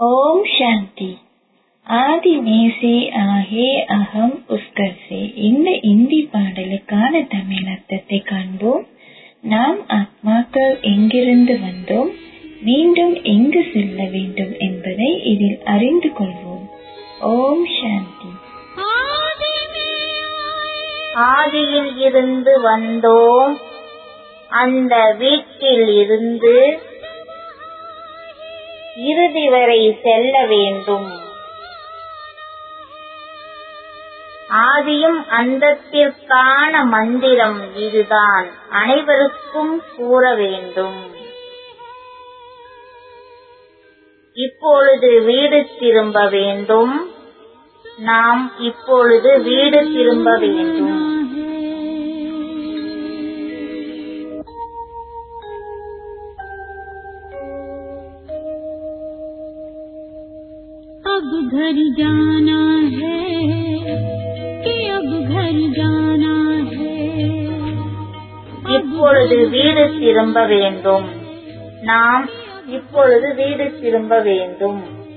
ஓம் சாந்தி ஆதி நேசே ஆஹே அகம் உஸ்கர்சே இந்த இந்தி பாடலுக்கான தமிழ் அர்த்தத்தை காண்போம் நாம் ஆத்மாக்கள் எங்கிருந்து வந்தோம் மீண்டும் எங்கு செல்ல வேண்டும் என்பதை இதில் அறிந்து கொள்வோம் ஓம் சாந்தி ஆதியில் இருந்து வந்தோம் அந்த வீட்டில் இருந்து இறுதி வரை செல்ல வேண்டும் ஆதியும் அந்தத்திற்கான மந்திரம் இதுதான் அனைவருக்கும் கூற வேண்டும் இப்பொழுது வீடு திரும்ப வேண்டும் நாம் இப்பொழுது வீடு திரும்ப வேண்டும் अब घर जाना है कि अब घर जाना है இப்பொழுது வீடு திரும்ப வேண்டும் நாம் இப்பொழுது வீடு திரும்ப வேண்டும்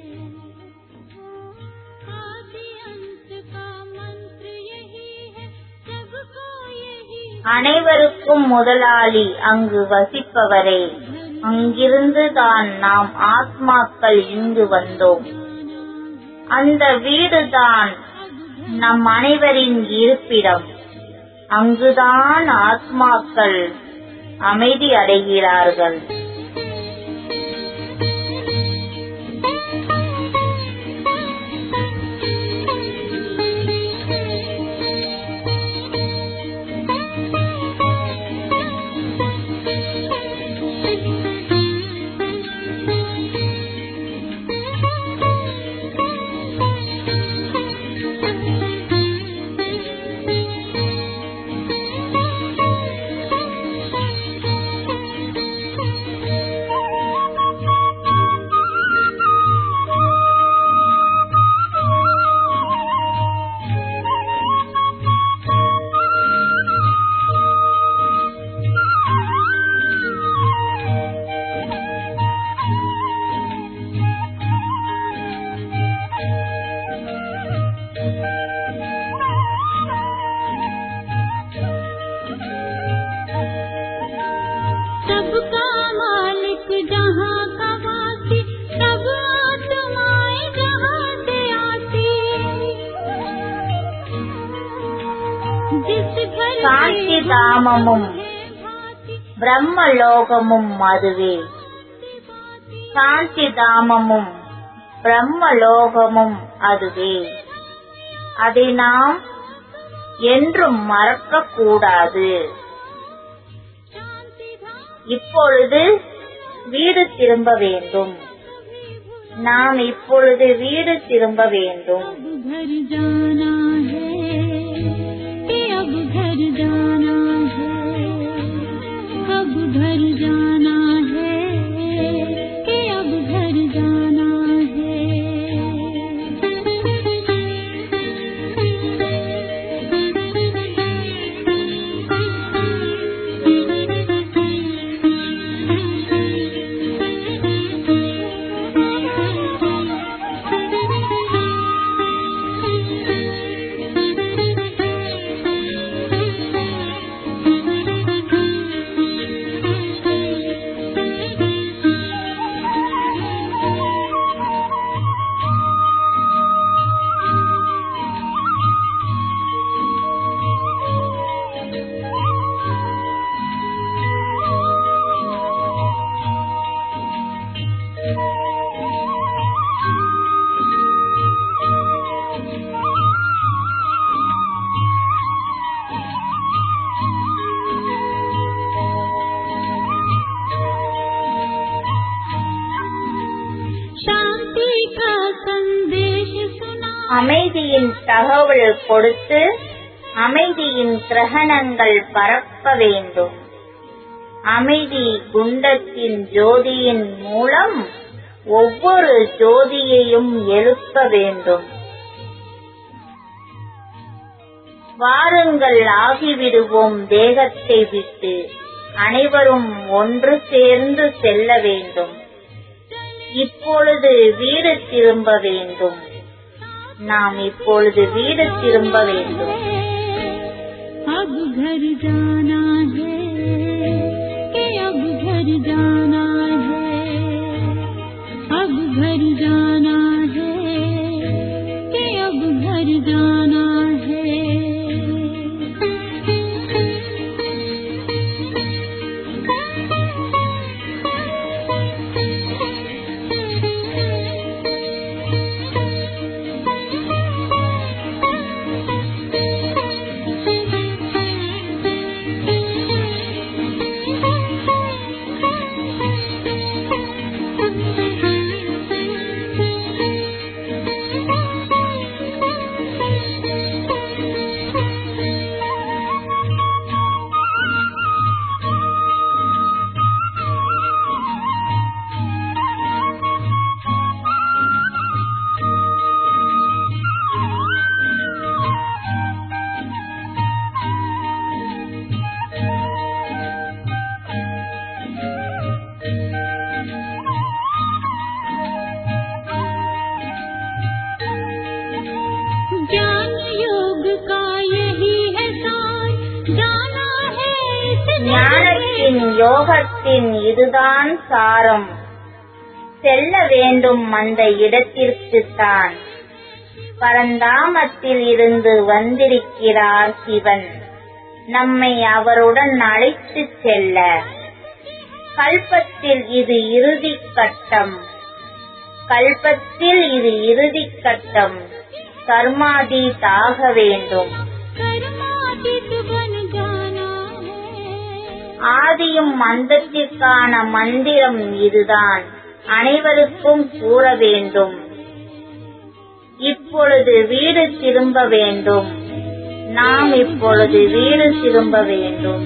आदि अंत का मंत्र यही है सबको यही அனைவருக்கும் முதலாளி அங்கு வசிப்பவரே அங்கிருந்து தான் நாம் ஆத்மாக்கள் இங்கு வந்தோம் அந்த வீடுதான் நம் அனைவரின் இருப்பிடம் அங்குதான் ஆத்மாக்கள் அமைதி அடைகிறார்கள் सबका मालिक जहाँ का वासी सब आत्माएं जहाँ से आती जिस घर சாந்தி தாமமும் பிரம்மலோகமும் அதுவே சாந்தி தாமமும் பிரம்மலோகமும் அதுவே அதை நாம் என்றும் மறக்க கூடாது இப்பொழுது வீடு திரும்ப வேண்டும் நாம் இப்பொழுது வீடு திரும்ப வேண்டும் अब घर जाना है कि अब घर जाना है अब घर जाना है कि अब घर जाना शांति का संदेश सुना அமைதியின் தகவல் கொடுத்து அமைதியின் கிரகணங்கள் பரப்ப வேண்டும் அமைதி குண்டத்தின் ஜோதியின் மூலம் ஒவ்வொரு ஜோதியையும் எழுப்ப வேண்டும் வாருங்கள் ஆகிவிடுவோம் தேகத்தை விட்டு அனைவரும் ஒன்று சேர்ந்து செல்ல வேண்டும் चले இப்பொழுது வீடு திரும்ப வேண்டும் நாம் இப்பொழுது வீடு திரும்ப வேண்டும் अब घर जाना है कि अब घर जाना है अब घर जाना है कि अब घर जाना है ज्ञान योग का यही है सार जाना है इस ஞானத்தின் யோகத்தின் இதுதான் சாரம் செல்ல வேண்டும் அந்த இடத்திற்குத்தான் பரந்தாமத்தில் இருந்து வந்திருக்கிறார் சிவன் நம்மை அவருடன் அழைத்துச் செல்ல கல்பத்தில் இது இறுதி கட்டம் கல்பத்தில் இது இறுதி கட்டம் கர்மாதீத் ஆக வேண்டும் कर्मातीत बन जाना है ஆதியும் அந்தத்திற்கான மந்திரம் இதுதான் அனைவருக்கும் கூற வேண்டும் இப்பொழுது வீடு திரும்ப வேண்டும் நாம் இப்பொழுது வீடு திரும்ப வேண்டும்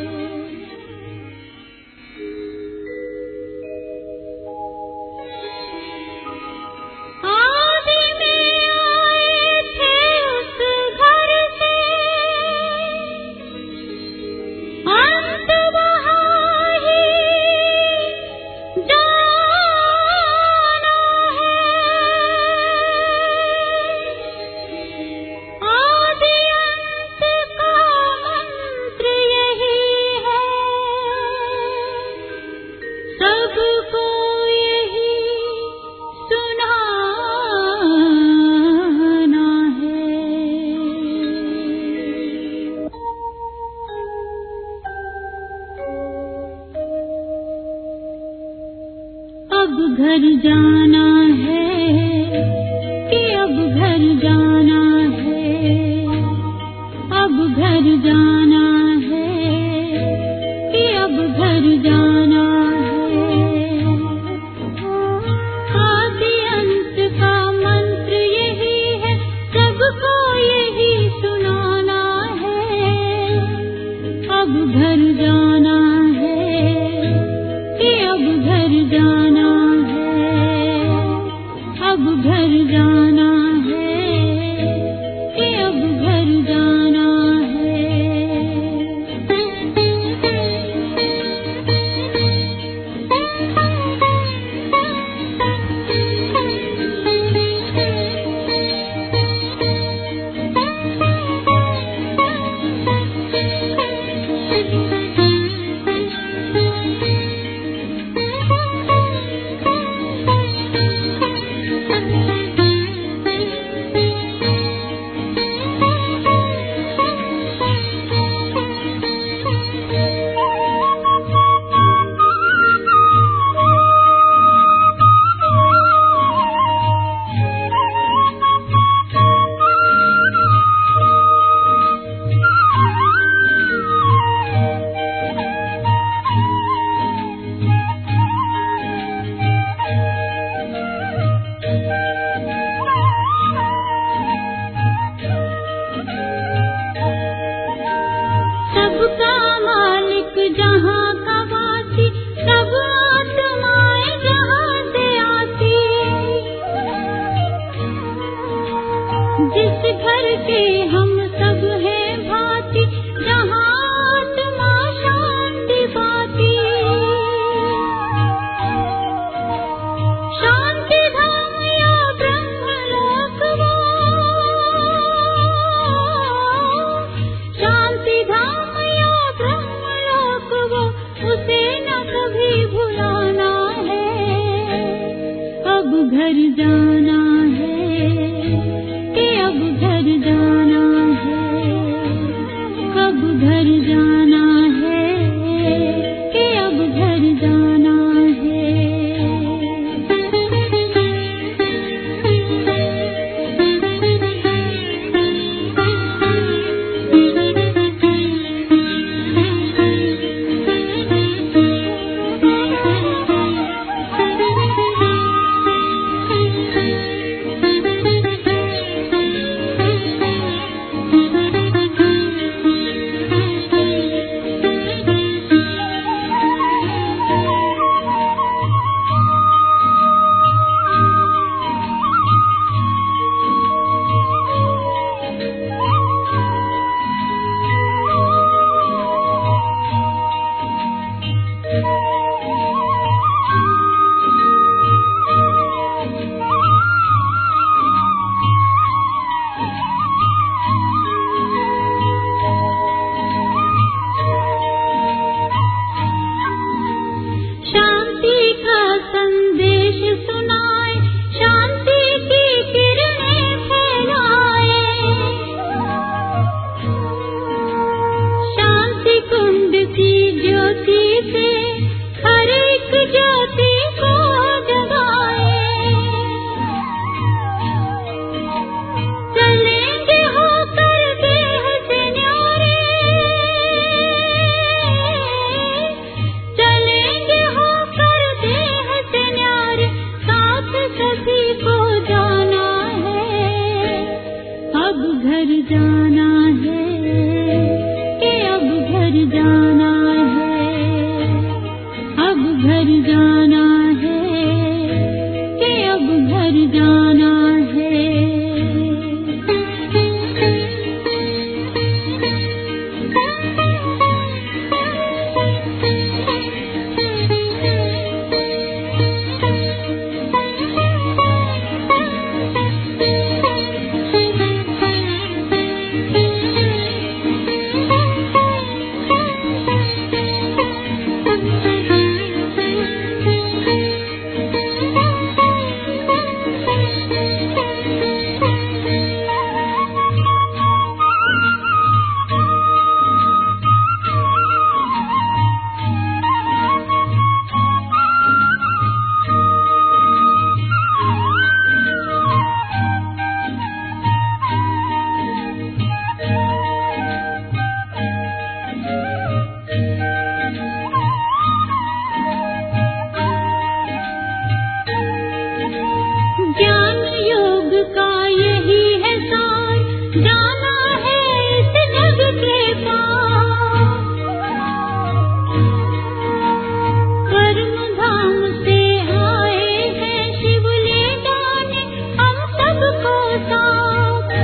आदि में आए थे उस घर से अंत वहाँ ही जाना है आदि अंत का मंत्र यही है सबको यही सुनाना है अब घर जाना है कि अब घर जाना है अब घर जाना है कि अब घर जाना है आदि अंत का मंत्र यही है सबको यही सुनाना है अब घर जाना है कि अब घर जाना है अब घर जाना है कि अब घर जाना सबका मालिक जहाँ का वासी सब आत्माएं जहाँ से आती जिस घर के हम सब हैं भांति जहाँ आत्मा शांति पाती घर जाना है कि अब घर जाना है कब घर जाना है कि अब घर जाना शांति का संदेश सुनाए शांति की किरणें फैलाए शांति कुंड की ज्योति से हर एक ज्योति को जगाए चलेंगे होकर देह से न्यारे चलेंगे होकर देह से न्यारे साथ सभी को जाना है अब घर जाना है कि अब घर जाना है अब घर जाना है कि अब घर जाना ज्ञान योग का यही है सार जाना है इस जग के पार कर्म धाम से आए हैं शिव ले जाने हम सबको साथ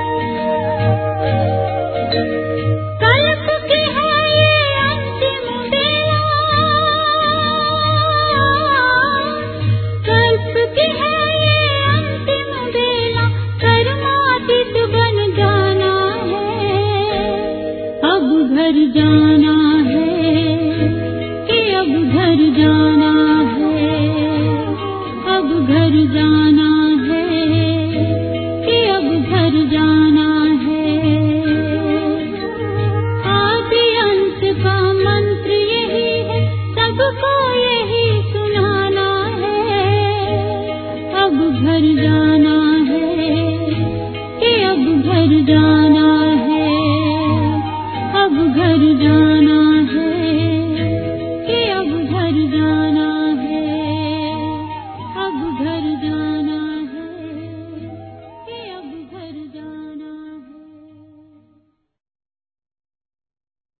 कल्प की है ये अंतिम बेला कल्प की है ये अंतिम बेला कर्मातीत बन जाना है अब घर जाना है कि अब घर जाना है अब घर जाना है कि अब घर जाना है आदि अंत का मंत्र यही है सबको यही सुनाना है अब घर जाना है कि अब घर जाना है अब घर जाना